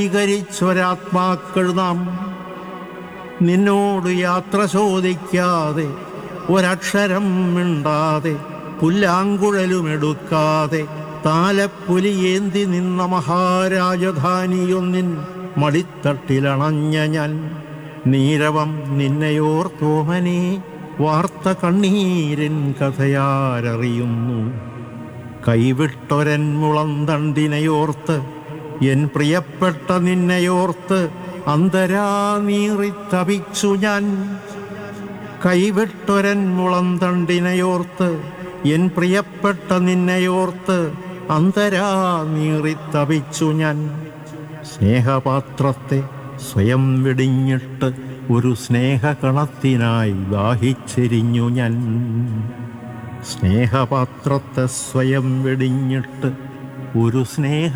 സ്വീകരിച്ചൊരാത്മാക്കൾ നാം നിന്നോട് യാത്ര ചോദിക്കാതെ ഒരക്ഷരം മിണ്ടാതെ പുല്ലാങ്കുഴലുമെടുക്കാതെ താലപ്പൊലിയേന്തി നിന്ന മഹാരാജധാനിയൊന്നിൻ മടിത്തട്ടിലണഞ്ഞ ഞാൻ നീരവം നിന്നെയോർത്തോമനെ വാർത്ത കണ്ണീരിൻ കഥയാരറിയുന്നു കൈവിട്ടൊരൻ മുളന്തണ്ടിനെയോർത്ത് എൻ പ്രിയപ്പെട്ട നിന്നെയോർത്ത് അന്തരാ നീറിത്തപിച്ചു ഞാൻ കൈവിട്ടൊരൻ മുളന്തണ്ടിനെയോർത്ത് എൻ പ്രിയപ്പെട്ട നിന്നെയോർത്ത് അന്തരാ നീറിത്തപിച്ചു ഞാൻ സ്നേഹപാത്രത്തെ സ്വയം വെടിഞ്ഞിട്ട് ഒരു സ്നേഹകണത്തിനായി ദാഹിച്ചെരിഞ്ഞു ഞാൻ സ്നേഹപാത്രത്തെ സ്വയം വെടിഞ്ഞിട്ട് ഒരു സ്നേഹ